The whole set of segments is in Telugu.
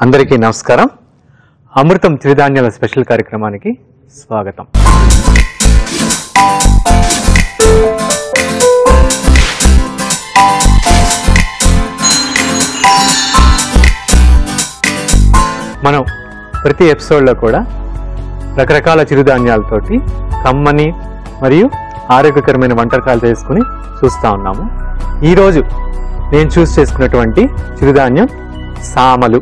అందరికీ నమస్కారం అమృతం త్రిధాన్యాల స్పెషల్ కార్యక్రమానికి స్వాగతం మనం ప్రతి ఎపిసోడ్లో కూడా రకరకాల చిరుధాన్యాలతోటి కమ్మని మరియు ఆరోగ్యకరమైన వంటకాలు చేసుకుని చూస్తూ ఉన్నాము ఈరోజు నేను చూస్ చేసుకున్నటువంటి చిరుధాన్యం సామలు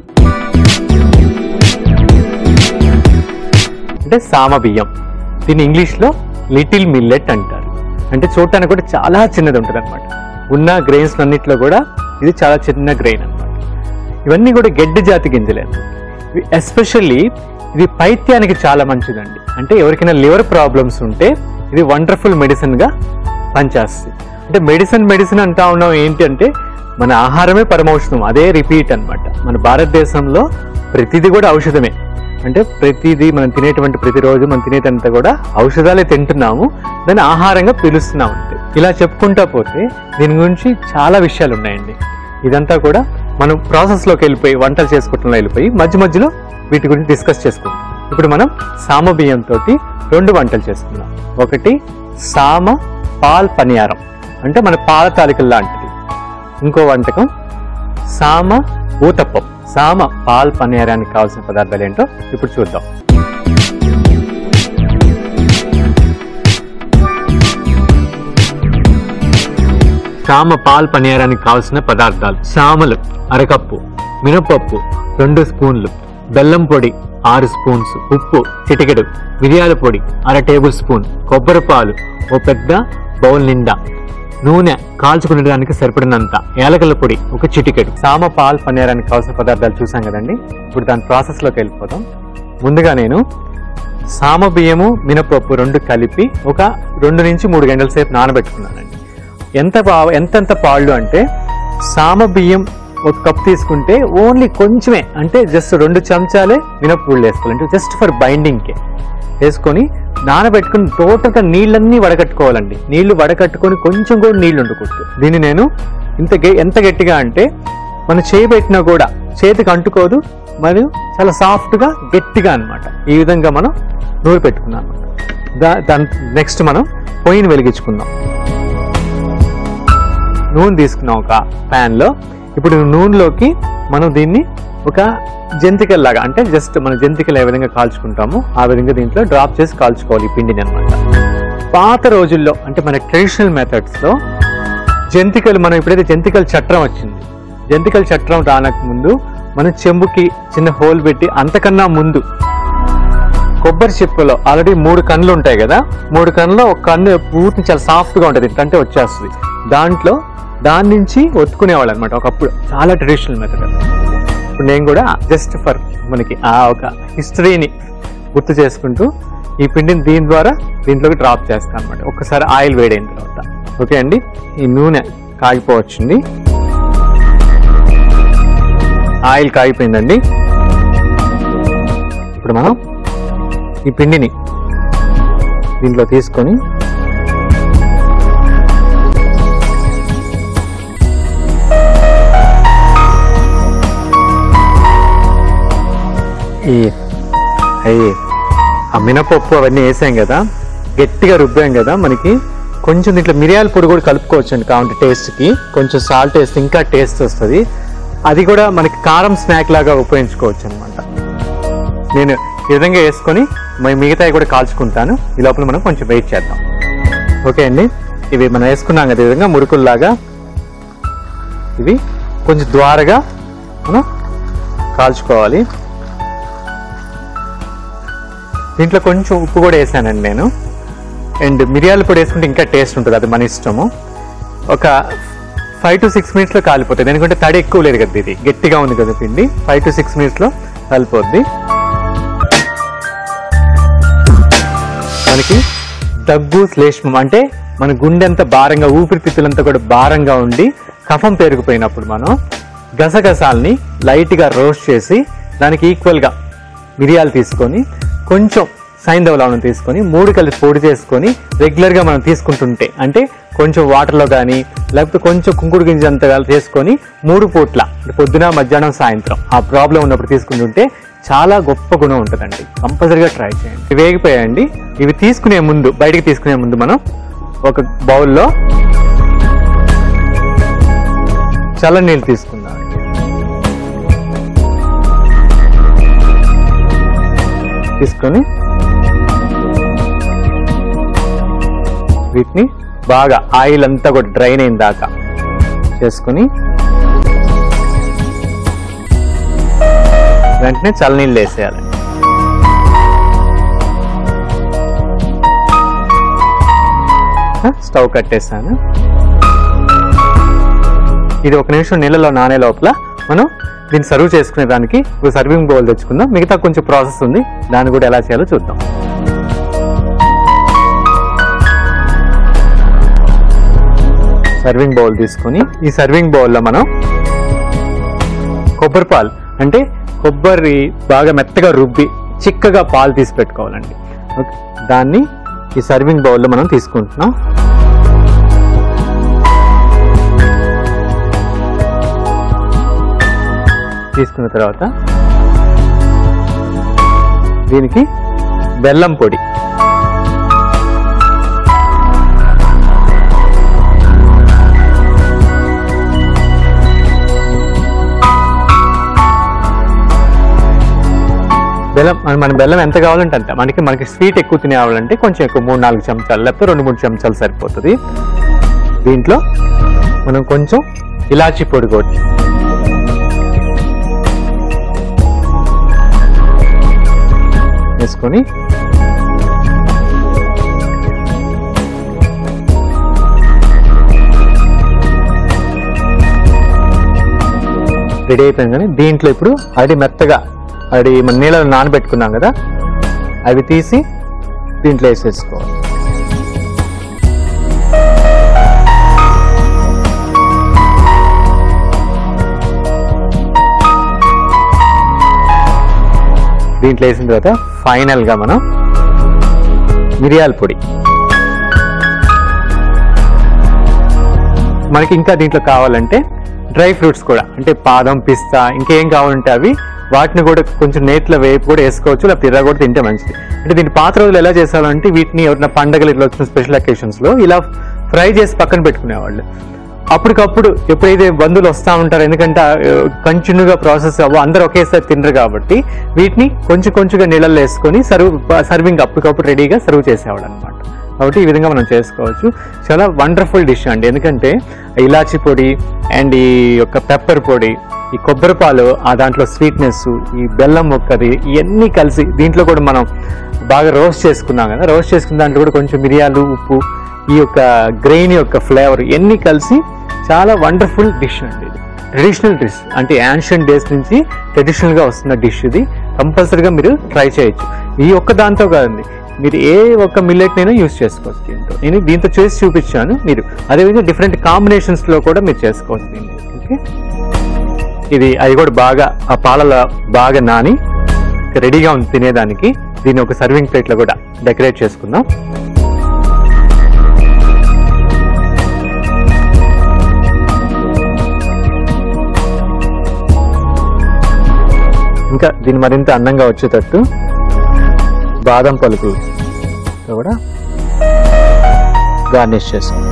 అంటే సామ బియ్యం దీన్ని ఇంగ్లీష్లో లిటిల్ మిల్లెట్ అంటారు అంటే చూడటానికి కూడా చాలా చిన్నది ఉంటుంది అనమాట ఉన్న గ్రెయిన్స్ అన్నిట్లో కూడా ఇది చాలా చిన్న గ్రెయిన్ అనమాట ఇవన్నీ కూడా గడ్డి జాతి గింజలే ఇవి ఎస్పెషల్లీ ఇది పైత్యానికి చాలా మంచిదండి అంటే ఎవరికైనా లివర్ ప్రాబ్లమ్స్ ఉంటే ఇది వండర్ఫుల్ మెడిసిన్గా పనిచేస్తుంది అంటే మెడిసిన్ మెడిసిన్ అంటా ఉన్నాం ఏంటి అంటే మన ఆహారమే పరమౌషధం అదే రిపీట్ అన్నమాట మన భారతదేశంలో ప్రతిదీ కూడా ఔషధమే అంటే ప్రతిదీ మనం తినేటువంటి ప్రతిరోజు మనం తినేదంతా కూడా ఔషధాలే తింటున్నాము దాన్ని ఆహారంగా పిలుస్తున్నాం అంతే ఇలా చెప్పుకుంటా పోతే దీని గురించి చాలా విషయాలు ఉన్నాయండి ఇదంతా కూడా మనం ప్రాసెస్లోకి వెళ్ళిపోయి వంటలు చేసుకోవటంలో వెళ్ళిపోయి మధ్య మధ్యలో వీటి గురించి డిస్కస్ చేసుకుందాం ఇప్పుడు మనం సామ బియ్యంతో రెండు వంటలు చేసుకుందాం ఒకటి సామ పాల్ పనియారం అంటే మన పాల తాలికలు లాంటిది ఇంకో వంటకం సామ ఊతప్పం సామ పాల్ పనియారానికి కావాల్సిన పదార్థాలు ఏంటో ఇప్పుడు చూద్దాం సామ పాల్ పనియారానికి కావాల్సిన పదార్థాలు సామలు అరకప్పు మినపప్పు రెండు స్పూన్లు బెల్లం పొడి ఆరు స్పూన్స్ ఉప్పు చిటికెడు మిరియాల పొడి అర టేబుల్ స్పూన్ కొబ్బరి పాలు ఓ పెద్ద బౌల్ నిండా నూనె కాల్చుకునేదానికి సరిపడినంత ఏలకల పొడి ఒక చిటికెడు సామ పాల్ పనియారానికి కావాల్సిన పదార్థాలు చూసాం కదండి ఇప్పుడు దాని ప్రాసెస్లోకి వెళ్ళిపోదాం ముందుగా నేను సామ బియ్యము మినపప్పు రెండు కలిపి ఒక రెండు నుంచి మూడు గంటల సేపు నానబెట్టుకున్నానండి ఎంత పా ఎంతెంత పాళ్ళు అంటే సామ బియ్యం ఒక కప్ తీసుకుంటే ఓన్లీ కొంచెమే అంటే జస్ట్ రెండు చెంచాలే మినపగుళ్ళు వేసుకోవాలి అంటే జస్ట్ ఫర్ బైండింగ్కే వేసుకొని నానబెట్టుకుని టోటల్గా నీళ్ళన్నీ వడకట్టుకోవాలండి నీళ్లు వడకట్టుకొని కొంచెం కూడా నీళ్లు ఉండకూడదు దీన్ని నేను ఇంత గె- ఎంత గట్టిగా అంటే మనం చేయి పెట్టినా కూడా చేతికి అంటుకోదు మరియు చాలా సాఫ్ట్గా గట్టిగా అన్నమాట ఈ విధంగా మనం నూనె పెట్టుకున్నాం దా దాని నెక్స్ట్ మనం పొయ్యిని వెలిగించుకుందాం నూనె తీసుకున్నాం ఒక pan లో ఇప్పుడు నూనెలోకి మనం దీన్ని ఒక జంతికల్ లాగా అంటే జస్ట్ మన జంతికలు ఏ విధంగా కాల్చుకుంటామో ఆ విధంగా దీంట్లో డ్రాప్ చేసి కాల్చుకోవాలి ఈ పిండిని అనమాట పాత రోజుల్లో అంటే మన ట్రెడిషనల్ మెథడ్స్లో జంతికలు మనం ఎప్పుడైతే జంతికల చట్రం వచ్చింది జంతికల చట్రం రానక ముందు మనం చెంబుకి చిన్న హోల్ పెట్టి అంతకన్నా ముందు కొబ్బరి చిప్పలో ఆల్రెడీ మూడు కన్నులు ఉంటాయి కదా మూడు కన్నులో ఒక కన్ను పూర్తి చాలా సాఫ్ట్గా ఉంటుంది అంటే వచ్చేస్తుంది దాంట్లో దాని నుంచి ఒత్తుకునేవాళ్ళు అనమాట ఒకప్పుడు చాలా ట్రెడిషనల్ మెథడ్ ఇప్పుడు నేను కూడా జస్ట్ ఫర్ మనకి ఆ ఒక హిస్టరీని గుర్తు చేసుకుంటూ ఈ పిండిని దీని ద్వారా దీంట్లోకి డ్రాప్ చేస్తాను అనమాట ఒక్కసారి ఆయిల్ వేడైన తర్వాత ఓకే అండి ఈ నూనె కాగిపోవచ్చింది ఆయిల్ కాగిపోయిందండి ఇప్పుడు మనం ఈ పిండిని దీంట్లో తీసుకొని ఈ అయ్యి ఆ మినపప్పు అవన్నీ వేసాం కదా గట్టిగా రుబ్బాం కదా మనకి కొంచెం దీంట్లో మిరియాల పొడి కూడా కలుపుకోవచ్చు అండి కావంటే టేస్ట్కి కొంచెం సాల్ట్ వేస్తే ఇంకా టేస్ట్ వస్తుంది అది కూడా మనకి కారం స్నాక్ లాగా ఉపయోగించుకోవచ్చు అనమాట నేను ఈ విధంగా వేసుకొని మ- మిగతాయి కూడా కాల్చుకుంటాను ఈ లోపల మనం కొంచెం వెయిట్ చేద్దాం ఓకే అండి ఇవి మనం వేసుకున్నాం కదా ఈ విధంగా మురుకుల్లాగా ఇవి కొంచెం ద్వారగా మనం కాల్చుకోవాలి దీంట్లో కొంచెం ఉప్పు కూడా వేసానండి నేను అండ్ మిరియాల పొడి వేసుకుంటే ఇంకా టేస్ట్ ఉంటుంది అది మన ఇష్టము ఒక ఫైవ్ టు సిక్స్ మినిట్స్లో కాలిపోతుంది ఎందుకంటే తడి ఎక్కువ లేదు కదా ఇది గట్టిగా ఉంది కదా పిండి ఫైవ్ టు సిక్స్ మినిట్స్లో కాలిపోద్ది మనకి దగ్గు శ్లేష్మం అంటే మన గుండె అంతా భారంగా ఊపిరితిత్తులంతా కూడా భారంగా ఉండి కఫం పెరిగిపోయినప్పుడు మనం గసగసాల్ని లైట్గా రోస్ట్ చేసి దానికి ఈక్వల్గా మిరియాలు తీసుకొని కొంచెం సైంధవ లవణం తీసుకొని మూడు కలిసి పొడి చేసుకొని రెగ్యులర్గా మనం తీసుకుంటుంటే అంటే కొంచెం వాటర్లో కానీ లేకపోతే కొంచెం కుంకుడు గింజ అంత చేసుకొని మూడు పూట్ల అంటే పొద్దున మధ్యాహ్నం సాయంత్రం ఆ ప్రాబ్లం ఉన్నప్పుడు తీసుకుంటుంటే చాలా గొప్ప గుణం ఉంటుందండి కంపల్సరీగా ట్రై చేయండి ఇవి వేగిపోయాయండి ఇవి తీసుకునే ముందు బయటికి తీసుకునే ముందు మనం ఒక బౌల్లో చల్ల నీళ్ళు తీసుకుందాం తీసుకొని వీటిని బాగా ఆయిల్ అంతా కూడా డ్రైన్ అయిన దాకా చేసుకుని వెంటనే చల్లనీళ్ళు వేసేయాలి స్టవ్ కట్టేసాను ఇది ఒక నిమిషం నీళ్ళలో నానే లోపల మనం దీన్ని సర్వ్ చేసుకునే దానికి ఒక సర్వింగ్ బౌల్ తెచ్చుకుందాం మిగతా కొంచెం ప్రాసెస్ ఉంది దాన్ని కూడా ఎలా చేయాలో చూద్దాం సర్వింగ్ బౌల్ తీసుకొని ఈ సర్వింగ్ బౌల్లో మనం కొబ్బరి పాలు అంటే కొబ్బరి బాగా మెత్తగా రుబ్బి చిక్కగా పాలు తీసి పెట్టుకోవాలండి ఓకే దాన్ని ఈ సర్వింగ్ బౌల్లో మనం తీసుకుంటున్నాం తీసుకున్న తర్వాత దీనికి బెల్లం పొడి బెల్లం మన- మన బెల్లం ఎంత కావాలంటే అంత మనకి మనకి స్వీట్ ఎక్కువ తినేవాళ్ళంటే కొంచెం ఎక్కువ మూడు నాలుగు చెంచాలు లేకపోతే రెండు మూడు చెంచాలు సరిపోతుంది దీంట్లో మనం కొంచెం ఇలాచీ పొడి కూడా వేసుకొని రెడీ అయిపోయింది కానీ దీంట్లో ఇప్పుడు అడి మెత్తగా అడి మన నీళ్ళలో నానబెట్టుకున్నాం కదా అవి తీసి దీంట్లో వేసేసుకోవాలి దీంట్లో వేసిన తర్వాత ఫైనల్గా మనం మిరియాల పొడి మనకి ఇంకా దీంట్లో కావాలంటే డ్రై ఫ్రూట్స్ కూడా అంటే బాదం పిస్తా ఇంకేం కావాలంటే అవి వాటిని కూడా కొంచెం నేతిలో వేపు కూడా వేసుకోవచ్చు లేకపోతే ఇరా కూడా తింటే మంచిది అంటే దీన్ని పాత రోజులు ఎలా చేసేవాళ్ళంటే వీటిని ఎవరైనా పండగలు ఇట్లా వచ్చిన స్పెషల్ అకేషన్స్ లో ఇలా ఫ్రై చేసి పక్కన పెట్టుకునేవాళ్ళు అప్పటికప్పుడు ఎప్పుడైతే బంధువులు వస్తూ ఉంటారో ఎందుకంటే కంటిన్యూగా ప్రాసెస్ అవ్వ అందరూ ఒకేసారి తినరు కాబట్టి వీటిని కొంచెం కొంచెంగా నీళ్ళల్లో వేసుకొని సర్వ్ సర్వింగ్ అప్పటికప్పుడు రెడీగా సర్వ్ చేసేవాడు అనమాట కాబట్టి ఈ విధంగా మనం చేసుకోవచ్చు చాలా వండర్ఫుల్ డిష్ అండి ఎందుకంటే ఇలాచి పొడి అండ్ ఈ యొక్క పెప్పర్ పొడి ఈ కొబ్బరి పాలు ఆ దాంట్లో స్వీట్నెస్ ఈ బెల్లం మొక్కది ఇవన్నీ కలిసి దీంట్లో కూడా మనం బాగా రోస్ట్ చేసుకున్నాం కదా రోస్ట్ చేసుకున్న దాంట్లో కూడా కొంచెం మిరియాలు ఉప్పు ఈ యొక్క గ్రెయిన్ యొక్క ఫ్లేవర్ ఇవన్నీ కలిసి చాలా వండర్ఫుల్ డిష్ అండి ఇది ట్రెడిషనల్ డిష్ అంటే యాన్షియన్ డేస్ నుంచి ట్రెడిషనల్గా వస్తున్న డిష్ ఇది కంపల్సరీగా మీరు ట్రై చేయొచ్చు ఈ ఒక్క దాంతో కాదండి మీరు ఏ ఒక్క మిల్లెట్ నేను యూస్ చేసుకోవచ్చు దీంతో నేను దీంతో చేసి చూపించాను మీరు అదేవిధంగా డిఫరెంట్ కాంబినేషన్స్లో కూడా మీరు చేసుకోవచ్చు దీన్ని ఓకే ఇది అది కూడా బాగా ఆ పాలలో బాగా నాని రెడీగా ఉంది తినేదానికి దీన్ని ఒక సర్వింగ్ ప్లేట్లో కూడా డెకరేట్ చేసుకుందాం ఇంకా దీన్ని మరింత అందంగా వచ్చేటట్టు బాదం పలుకు కూడా గార్నిష్ చేసుకుందాం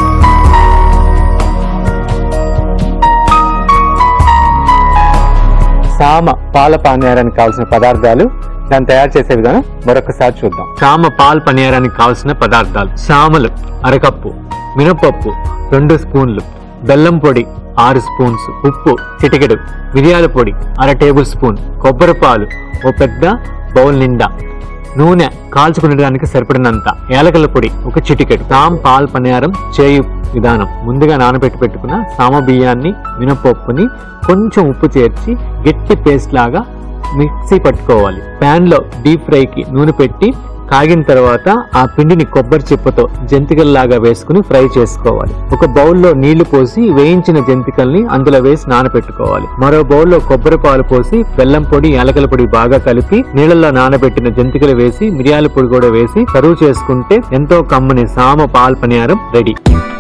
సామ పాల పానీయారానికి కావాల్సిన పదార్థాలు దాన్ని తయారు చేసే విధానం మరొకసారి చూద్దాం సామ పాల పనీయారానికి కావాల్సిన పదార్థాలు సామలు అరకప్పు మినపప్పు రెండు స్పూన్లు బెల్లం పొడి ఆరు స్పూన్స్ ఉప్పు చిటికెడు మిరియాల పొడి అర టేబుల్ స్పూన్ కొబ్బరి పాలు ఓ పెద్ద బౌల్ నిండా నూనె కాల్చుకునేదానికి సరిపడినంత ఏలకల పొడి ఒక చిటికెడు సామ్ పాల్ పనియారం చేయు విధానం ముందుగా నానబెట్టి పెట్టుకున్న సామ బియ్యాన్ని మినపప్పుని కొంచెం ఉప్పు చేర్చి గట్టి పేస్ట్ లాగా మిక్సీ పట్టుకోవాలి ప్యాన్ లో డీప్ ఫ్రైకి నూనె పెట్టి కాగిన తర్వాత ఆ పిండిని కొబ్బరి చిప్పతో జంతికల్లాగా వేసుకుని ఫ్రై చేసుకోవాలి ఒక బౌల్లో నీళ్లు పోసి వేయించిన జంతికల్ని అందులో వేసి నానబెట్టుకోవాలి మరో బౌల్లో కొబ్బరి పాలు పోసి బెల్లం పొడి యాలకల పొడి బాగా కలిపి నీళ్ళల్లో నానబెట్టిన జంతికలు వేసి మిరియాల పొడి కూడా వేసి సర్వ్ చేసుకుంటే ఎంతో కమ్మని సామ పాల్ పనియారం రెడీ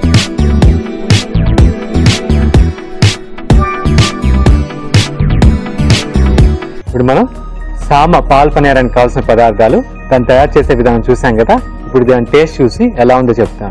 ఇప్పుడు మనం సామ పాల్ పనీరానికి కావాల్సిన పదార్థాలు దాన్ని తయారు చేసే విధానం చూసాం కదా ఇప్పుడు దాని టేస్ట్ చూసి ఎలా ఉందో చెప్తాను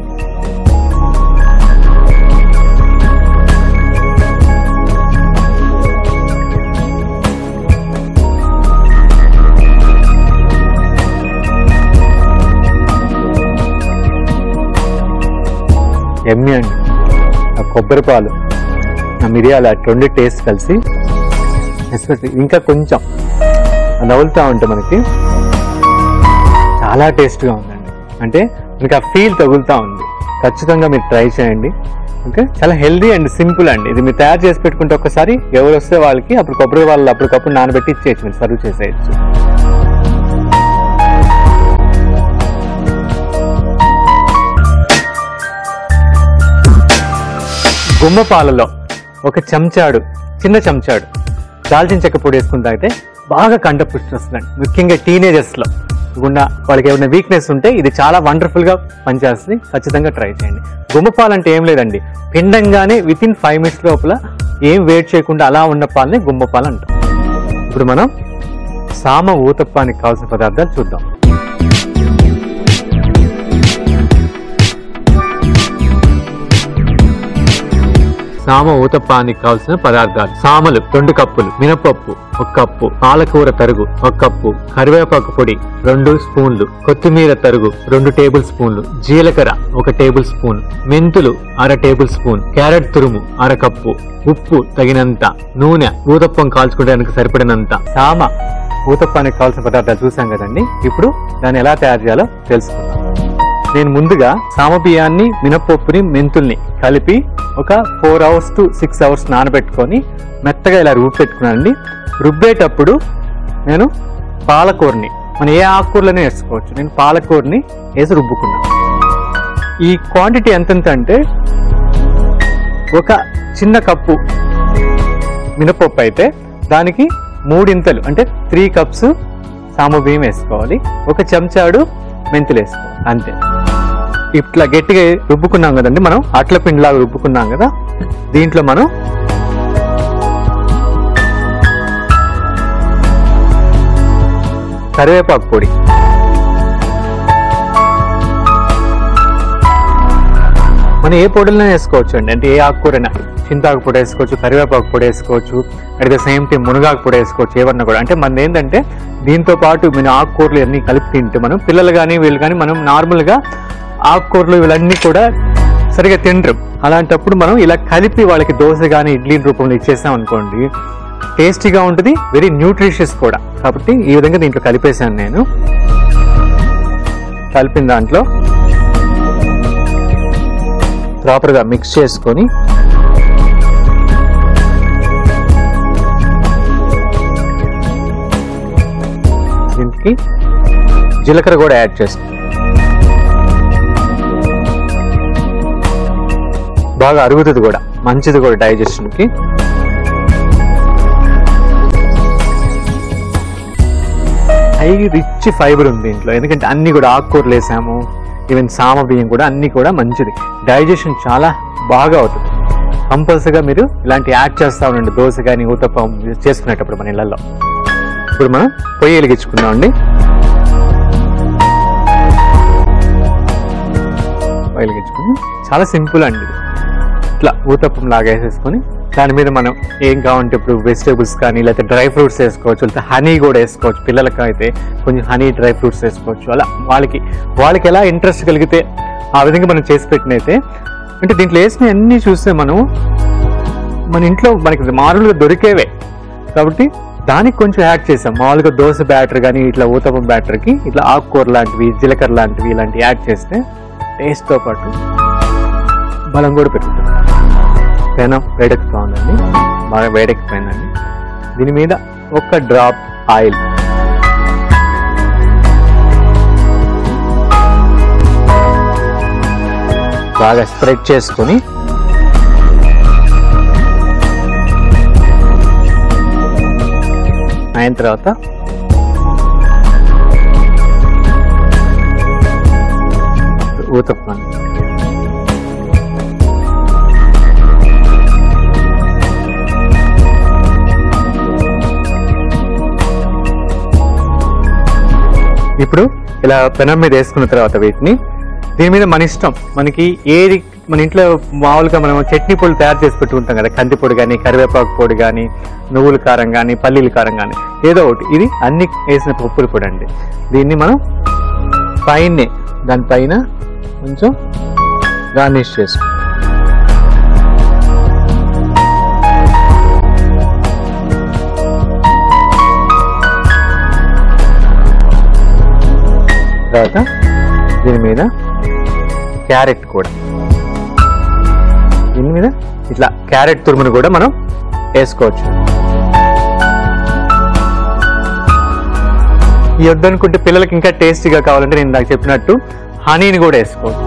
ఎమ్మి అండి ఆ కొబ్బరి పాలు ఆ మిరియాలు అటు రెండు టేస్ట్ కలిసి ఎస్పెషల్లీ ఇంకా కొంచెం నవ్వులుతూ ఉంటే మనకి చాలా టేస్ట్గా ఉందండి అంటే మీకు ఆ ఫీల్ తగులుతూ ఉంది ఖచ్చితంగా మీరు ట్రై చేయండి ఓకే చాలా హెల్దీ అండ్ సింపుల్ అండి ఇది మీరు తయారు చేసి పెట్టుకుంటే ఒకసారి ఎవరు వస్తే వాళ్ళకి అప్పుడు కొబ్బరి వాళ్ళు అప్పటికప్పుడు నానబెట్టి ఇచ్చేయచ్చు మీరు సర్వ్ చేసేయచ్చు గుమ్మ పాలలో ఒక చెంచాడు చిన్న చెంచాడు దాల్చిన చెక్క పొడి వేసుకుని తాగితే బాగా కంట పుష్టి వస్తుందండి ముఖ్యంగా టీనేజర్స్లో గుండా వాళ్ళకి ఏమైనా వీక్నెస్ ఉంటే ఇది చాలా వండర్ఫుల్గా పనిచేస్తుంది ఖచ్చితంగా ట్రై చేయండి గుమ్మ పాలు అంటే ఏం లేదండి పిండంగానే విత్ ఇన్ ఫైవ్ మినిట్స్ లోపల ఏం వెయిట్ చేయకుండా అలా ఉన్న పాలని గుమ్మ పాలు అంటాం ఇప్పుడు మనం సామ ఊతప్పానికి కావాల్సిన పదార్థాలు చూద్దాం సామ ఊతప్పానికి కావాల్సిన పదార్థాలు సామలు రెండు కప్పులు మినపప్పు ఒక కప్పు పాలకూర తరుగు ఒక కప్పు కరివేపాకు పొడి రెండు స్పూన్లు కొత్తిమీర తరుగు రెండు టేబుల్ స్పూన్లు జీలకర్ర ఒక టేబుల్ స్పూన్ మెంతులు అర టేబుల్ స్పూన్ క్యారెట్ తురుము అర కప్పు ఉప్పు తగినంత నూనె ఊతప్పం కాల్చుకోవడానికి సరిపడినంత సామ ఊతప్పానికి కావాల్సిన పదార్థాలు చూసాం కదండి ఇప్పుడు దాన్ని ఎలా తయారు చేయాలో తెలుసుకుందాం నేను ముందుగా సామబియ్యాన్ని మినపప్పుని మెంతుల్ని కలిపి ఒక four hours to six hours నానబెట్టుకొని మెత్తగా ఇలా రుబ్బి పెట్టుకున్నానండి రుబ్బేటప్పుడు నేను పాలకూరని మనం ఏ ఆకుకూరలోనే వేసుకోవచ్చు నేను పాలకూరని వేసి రుబ్బుకున్నాను ఈ క్వాంటిటీ ఎంతెంత అంటే ఒక చిన్న కప్పు మినపప్పు అయితే దానికి మూడింతలు అంటే త్రీ కప్స్ సామబియ్యం వేసుకోవాలి ఒక చెంచాడు మెంతులు వేసుకోవాలి అంతే ఇట్లా గట్టిగా రుబ్బుకున్నాం కదండి మనం అట్ల పిండిలాగా రుబ్బుకున్నాం కదా దీంట్లో మనం కరివేపాకు పొడి మనం ఏ పొడులనే వేసుకోవచ్చు అండి అంటే ఏ ఆకుకూరైనా చింతాకు పొడి వేసుకోవచ్చు కరివేపాకు పొడి వేసుకోవచ్చు అట్ ద సేమ్ టైం మునగాకు పొడి వేసుకోవచ్చు ఏమన్నా కూడా అంటే మన ఏంటంటే దీంతో పాటు మన ఆకుకూరలు అన్ని కలిపి తింటే మనం పిల్లలు కానీ వీళ్ళు కానీ మనం నార్మల్గా ఆకుకూరలు వీళ్ళన్నీ కూడా సరిగా తినరు అలాంటప్పుడు మనం ఇలా కలిపి వాళ్ళకి దోశ కానీ ఇడ్లీ రూపంలో ఇచ్చేసాం అనుకోండి టేస్టీగా ఉంటుంది వెరీ న్యూట్రిషియస్ కూడా కాబట్టి ఈ విధంగా దీంట్లో కలిపేశాను నేను కలిపిన దాంట్లో ప్రాపర్గా మిక్స్ చేసుకొని దీనికి జీలకర్ర కూడా యాడ్ చేస్తాం బాగా అరుగుతుంది కూడా మంచిది కూడా డైజెషన్కి హై రిచ్ ఫైబర్ ఉంది దీంట్లో ఎందుకంటే అన్ని కూడా ఆకుకూరలు వేసాము ఈవెన్ సామ బియ్యం కూడా అన్ని కూడా మంచిది డైజెషన్ చాలా బాగా అవుతుంది కంపల్సరీగా మీరు ఇలాంటి యాడ్ చేస్తా ఉండండి దోశ కానీ ఊతప్పం చేసుకునేటప్పుడు మన ఇళ్ళల్లో ఇప్పుడు మనం పొయ్యి వెలిగించుకుందాం అండి వెలిగించుకుని చాలా సింపుల్ అండి ఇది. ఇట్లా ఊతప్పం లాగా వేసేసుకొని దాని మీద మనం ఏం కావాలంటే ఇప్పుడు వెజిటేబుల్స్ కానీ లేకపోతే డ్రై ఫ్రూట్స్ వేసుకోవచ్చు లేకపోతే హనీ కూడా వేసుకోవచ్చు పిల్లలకి అయితే కొంచెం హనీ డ్రై ఫ్రూట్స్ వేసుకోవచ్చు అలా వాళ్ళకి వాళ్ళకి ఎలా ఇంట్రెస్ట్ కలిగితే ఆ విధంగా మనం చేసి పెట్టినైతే అంటే దీంట్లో వేసిన అన్నీ చూస్తే మనం మన ఇంట్లో మనకి మామూలుగా దొరికేవే కాబట్టి దానికి కొంచెం యాడ్ చేసాం మామూలుగా దోశ బ్యాటర్ కానీ ఇట్లా ఊతప్పం బ్యాటర్కి ఇట్లా ఆకుకూర లాంటివి జీలకర్ర లాంటివి ఇలాంటివి యాడ్ చేస్తే టేస్ట్తో పాటు బలం కూడా పెరుగుతుంది పెనం వేడెక్కుతా ఉందండి బాగా వేడెక్కిపోయిందండి దీని మీద ఒక డ్రాప్ ఆయిల్ బాగా స్ప్రెడ్ చేసుకొని అయిన తర్వాత ఊతప్పం ఇప్పుడు ఇలా పెనం మీద వేసుకున్న తర్వాత వీటిని దీని మీద మన ఇష్టం మనకి ఏది మన ఇంట్లో మామూలుగా మనం చట్నీ పొడి తయారు చేసి పెట్టుకుంటాం కదా కంది పొడి కానీ కరివేపాకు పొడి కానీ నువ్వుల కారం కానీ పల్లీల కారం కానీ ఏదో ఒకటి ఇది అన్ని వేసిన పప్పుల పొడి అండి దీన్ని మనం పైనే దానిపైన కొంచెం గార్నిష్ చేసుకో తర్వాత దీని మీద క్యారెట్ కూడా దీని మీద ఇట్లా క్యారెట్ తురుమును కూడా మనం వేసుకోవచ్చు ఈ వద్దనుకుంటే పిల్లలకి ఇంకా టేస్టీగా కావాలంటే నేను నాకు చెప్పినట్టు హనీని కూడా వేసుకోవచ్చు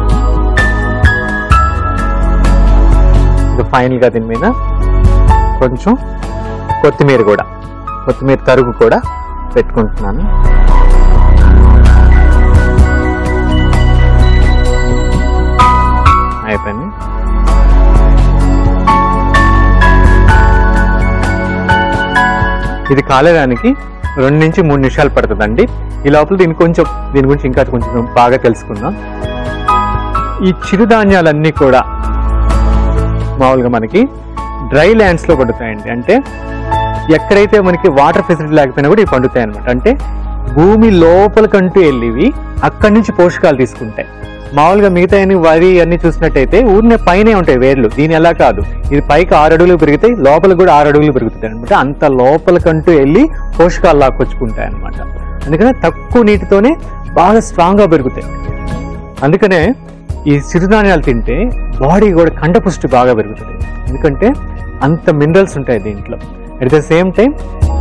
ఇంకా ఫైనల్గా దీని మీద కొంచెం కొత్తిమీర కూడా కొత్తిమీర తరుగు కూడా పెట్టుకుంటున్నాను అయిపోయింది ఇది కాలేదానికి రెండు నుంచి మూడు నిమిషాలు పడుతుందండి ఈ లోపల దీని కొంచెం దీని గురించి ఇంకా కొంచెం బాగా తెలుసుకుందాం ఈ చిరుధాన్యాలన్నీ కూడా మామూలుగా మనకి డ్రై ల్యాండ్స్లో పండుతాయండి అంటే ఎక్కడైతే మనకి వాటర్ ఫెసిలిటీ లేకపోయినా కూడా ఇవి పండుతాయి అనమాట అంటే భూమి లోపలికంటూ వెళ్ళి ఇవి అక్కడి నుంచి పోషకాలు తీసుకుంటాయి మామూలుగా మిగతా అన్ని వరి అన్ని చూసినట్టయితే ఊరినే పైనే ఉంటాయి వేర్లు దీని ఎలా కాదు ఇది పైకి ఆరు అడుగులు పెరుగుతాయి లోపల కూడా ఆరు అడుగులు పెరుగుతాయి అనమాట అంత లోపలికంటూ వెళ్ళి పోషకాలు లాక్కొచ్చుకుంటాయి అనమాట అందుకనే తక్కువ నీటితోనే బాగా స్ట్రాంగ్గా పెరుగుతాయి అందుకనే ఈ సిరిధాన్యాలు తింటే బాడీ కూడా కండపుష్టి బాగా పెరుగుతుంది ఎందుకంటే అంత మినరల్స్ ఉంటాయి దీంట్లో అట్ ద సేమ్ టైం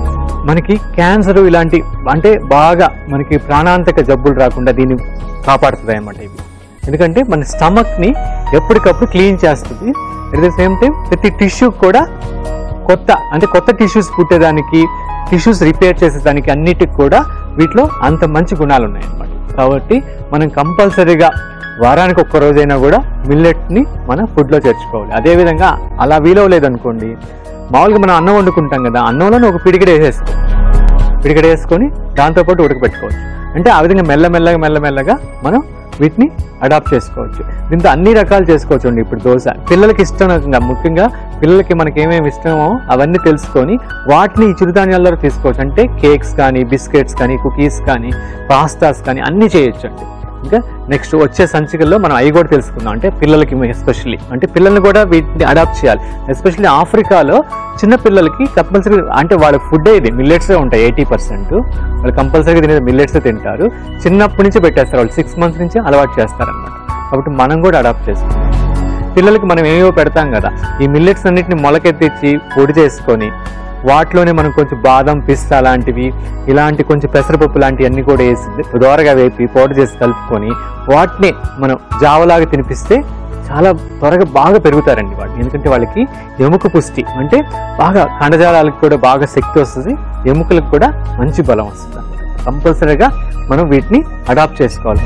మనకి క్యాన్సర్ ఇలాంటి అంటే బాగా మనకి ప్రాణాంతక జబ్బులు రాకుండా దీన్ని కాపాడుతుంది అన్నమాట ఇవి ఎందుకంటే మన స్టమక్ని ఎప్పటికప్పుడు క్లీన్ చేస్తుంది అట్ ద సేమ్ టైం ప్రతి టిష్యూ కూడా కొత్త అంటే కొత్త టిష్యూస్ పుట్టేదానికి టిష్యూస్ రిపేర్ చేసేదానికి అన్నిటికి కూడా వీటిలో అంత మంచి గుణాలు ఉన్నాయన్నమాట కాబట్టి మనం కంపల్సరీగా వారానికి ఒక్క రోజైనా కూడా మిల్లెట్ని మన ఫుడ్లో చేర్చుకోవాలి అదేవిధంగా అలా వీలవలేదనుకోండి మామూలుగా మనం అన్నం వండుకుంటాం కదా అన్నంలో ఒక పిడికిడ వేసేసుకో పిడికిడ వేసుకొని దాంతోపాటు ఉడకబెట్టుకోవచ్చు అంటే ఆ విధంగా మెల్లమెల్లగా మెల్లమెల్లగా మనం వీటిని అడాప్ట్ చేసుకోవచ్చు దీంతో అన్ని రకాలు చేసుకోవచ్చు అండి ఇప్పుడు దోశ పిల్లలకి ఇష్టంగా ముఖ్యంగా పిల్లలకి మనకి ఏమేమి ఇష్టమో అవన్నీ తెలుసుకొని వాటిని ఈ చిరుధాన్యాల ద్వారా తీసుకోవచ్చు అంటే కేక్స్ కానీ బిస్కెట్స్ కానీ కుకీస్ కానీ పాస్తాస్ కానీ అన్నీ చేయొచ్చు అండి ఇంకా నెక్స్ట్ వచ్చే సంచికల్లో మనం అవి కూడా తెలుసుకుందాం అంటే పిల్లలకి ఎస్పెషల్లీ అంటే పిల్లల్ని కూడా వీటిని అడాప్ట్ చేయాలి ఎస్పెషల్లీ ఆఫ్రికాలో చిన్న పిల్లలకి కంపల్సరీ అంటే వాళ్ళ ఫుడ్ ఇది మిల్లెట్సే ఉంటాయి ఎయిటీ పర్సెంట్ వాళ్ళు కంపల్సరీగా తినేది మిల్లెట్స్ తింటారు చిన్నప్పటి నుంచి పెట్టేస్తారు వాళ్ళు సిక్స్ మంత్స్ నుంచి అలవాటు చేస్తారనమాట కాబట్టి మనం కూడా అడాప్ట్ చేసుకుంటాం పిల్లలకి మనం ఏమేవో పెడతాం కదా ఈ మిల్లెట్స్ అన్నిటిని మొలకెత్తిచ్చి పొడి చేసుకొని వాటిలోనే మనం కొంచెం బాదం పిస్తా లాంటివి ఇలాంటి కొంచెం పెసరపప్పు లాంటివన్నీ కూడా వేసి దోరగా వేపి పౌడర్ చేసి కలుపుకొని వాటిని మనం జావలాగా తినిపిస్తే చాలా త్వరగా బాగా పెరుగుతారండి వాళ్ళు ఎందుకంటే వాళ్ళకి ఎముక పుష్టి అంటే బాగా కండజాలాలకు కూడా బాగా శక్తి వస్తుంది ఎముకలకు కూడా మంచి బలం వస్తుంది కంపల్సరీగా మనం వీటిని అడాప్ట్ చేసుకోవాలి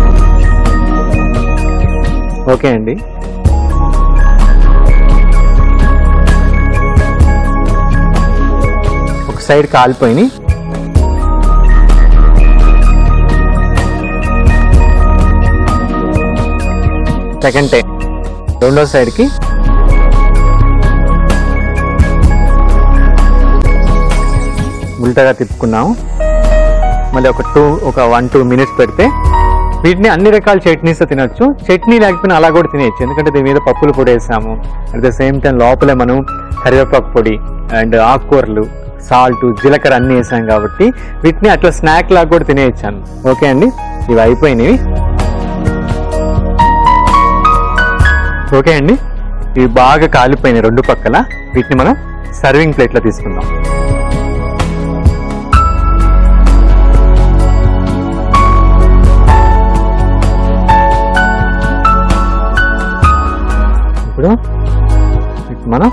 ఓకే అండి ఒక సైడ్ కాలిపోయి సెకండ్ టైం రెండో సైడ్కి ఉల్టాగా తిప్పుకున్నాము మళ్ళీ ఒక టూ ఒక వన్ టూ మినిట్స్ పెడితే వీటిని అన్ని రకాల చట్నీస్ తినొచ్చు చట్నీ లేకపోయినా అలా కూడా తినేయచ్చు ఎందుకంటే దీని మీద పప్పులు పొడి వేసాము అట్ ద సేమ్ టైం లోపలే మనం కరివేపాకు పొడి అండ్ ఆకుకూరలు సాల్ట్ జీలకర్ర అన్ని వేసాం కాబట్టి వీటిని అట్లా స్నాక్ లాగా కూడా తినేయచ్చాను ఓకే అండి ఇవి అయిపోయినవి ఓకే అండి ఇవి బాగా కాలిపోయినాయి రెండు పక్కల వీటిని మనం సర్వింగ్ ప్లేట్లో తీసుకుందాం ఇప్పుడు మనం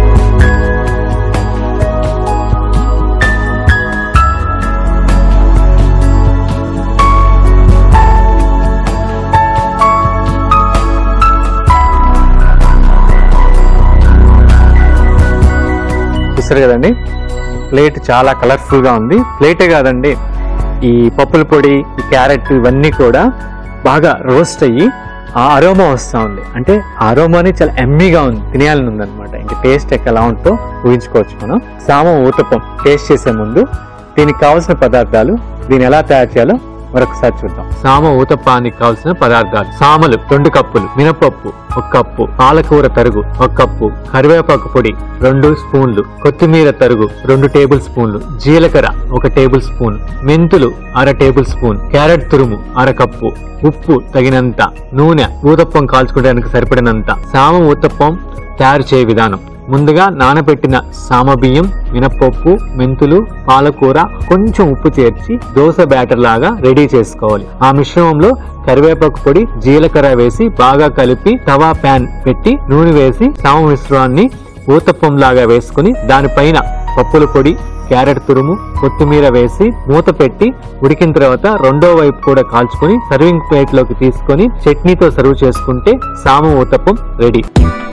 చూస్తారు కదండి ప్లేట్ చాలా కలర్ఫుల్ గా ఉంది ప్లేటే కాదండి ఈ పప్పుల పొడి ఈ క్యారెట్ ఇవన్నీ కూడా బాగా రోస్ట్ అయ్యి ఆ అరోమా వస్తూ ఉంది అంటే ఆ అరోమాని చాలా ఎమ్మీగా ఉంది తినేయాలని ఉంది అనమాట ఇంకా టేస్ట్ ఎలా ఉంటుందో ఊహించుకోవచ్చు మనం సామం ఊతప్పం టేస్ట్ చేసే ముందు దీనికి కావాల్సిన పదార్థాలు దీన్ని ఎలా తయారు చేయాలో మరొకసారి చూద్దాం సామ ఊతప్పానికి కావాల్సిన పదార్థాలు సామలు రెండు కప్పులు మినపప్పు ఒక కప్పు పాలకూర తరుగు ఒక కప్పు కరివేపాకు పొడి రెండు స్పూన్లు కొత్తిమీర తరుగు రెండు టేబుల్ స్పూన్లు జీలకర్ర ఒక టేబుల్ స్పూన్ మెంతులు అర టేబుల్ స్పూన్ క్యారెట్ తురుము అర కప్పు ఉప్పు తగినంత నూనె ఊతప్పం కాల్చుకోవడానికి సరిపడినంత సామ ఊతప్పం తయారు చేయ విధానం ముందుగా నానబెట్టిన సామబియ్యం మినపప్పు మెంతులు పాలకూర కొంచెం ఉప్పు చేర్చి దోశ బ్యాటర్ లాగా రెడీ చేసుకోవాలి ఆ మిశ్రమంలో కరివేపాకు పొడి జీలకర్ర వేసి బాగా కలిపి తవా ప్యాన్ పెట్టి నూనె వేసి సామ మిశ్రమాన్ని ఊతప్పం లాగా వేసుకుని దానిపైన పప్పుల పొడి క్యారెట్ తురుము కొత్తిమీర వేసి మూత పెట్టి ఉడికిన తర్వాత రెండో వైపు కూడా కాల్చుకొని సర్వింగ్ ప్లేట్ లోకి తీసుకొని చట్నీతో సర్వ్ చేసుకుంటే సామ ఊతప్పం రెడీ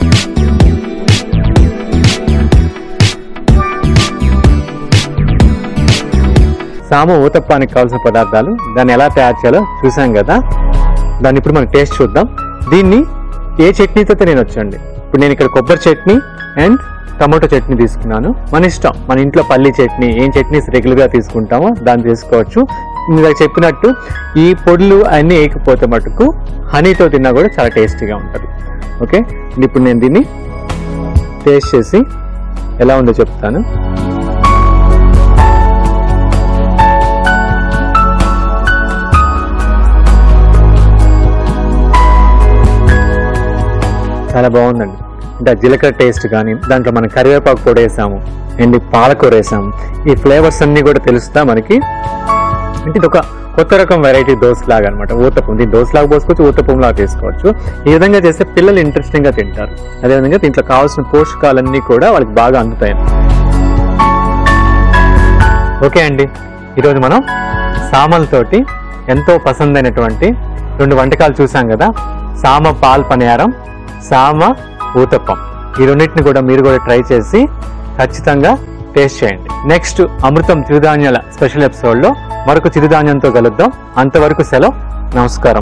సామ ఊతప్పానికి కావాల్సిన పదార్థాలు దాన్ని ఎలా తయారు చేయాలో చూసాం కదా దాన్ని ఇప్పుడు మనం టేస్ట్ చూద్దాం దీన్ని ఏ చట్నీతో నేను వచ్చండి ఇప్పుడు నేను ఇక్కడ కొబ్బరి చట్నీ అండ్ టమాటో చట్నీ తీసుకున్నాను మన ఇష్టం మన ఇంట్లో పల్లి చట్నీ ఏం చట్నీస్ రెగ్యులర్గా తీసుకుంటామో దాన్ని తీసుకోవచ్చు ఇందాక చెప్పినట్టు ఈ పొడులు అన్నీ వేయకపోతే మటుకు హనీతో తిన్నా కూడా చాలా టేస్టీగా ఉంటుంది ఓకే ఇప్పుడు నేను దీన్ని టేస్ట్ చేసి ఎలా ఉందో చెప్తాను చాలా బాగుందండి అంటే ఆ జీలకర్ర టేస్ట్ కానీ దాంట్లో మనం కరివేపాకు పొడి వేసాము అండ్ ఈ పాలకూర వేసాము ఈ ఫ్లేవర్స్ అన్నీ కూడా తెలుస్తా మనకి అంటే ఇది ఒక కొత్త రకం వెరైటీ దోశ లాగా అనమాట ఊతప్పం దీన్ని దోశలాగా పోసుకోవచ్చు ఊతప్పం లాగా చేసుకోవచ్చు ఈ విధంగా చేస్తే పిల్లలు ఇంట్రెస్టింగ్ గా తింటారు అదేవిధంగా దీంట్లో కావాల్సిన పోషకాలన్నీ కూడా వాళ్ళకి బాగా అందుతాయి ఓకే అండి ఈరోజు మనం సామలతోటి ఎంతో పసందైనటువంటి రెండు వంటకాలు చూసాం కదా సామ పాల్ పనియారం సామ ఊతప్పం ఈ రెండింటిని కూడా మీరు కూడా ట్రై చేసి ఖచ్చితంగా టేస్ట్ చేయండి నెక్స్ట్ అమృతం చిరుధాన్యాల స్పెషల్ ఎపిసోడ్లో మరొక చిరుధాన్యంతో కలుద్దాం అంతవరకు సెలవు నమస్కారం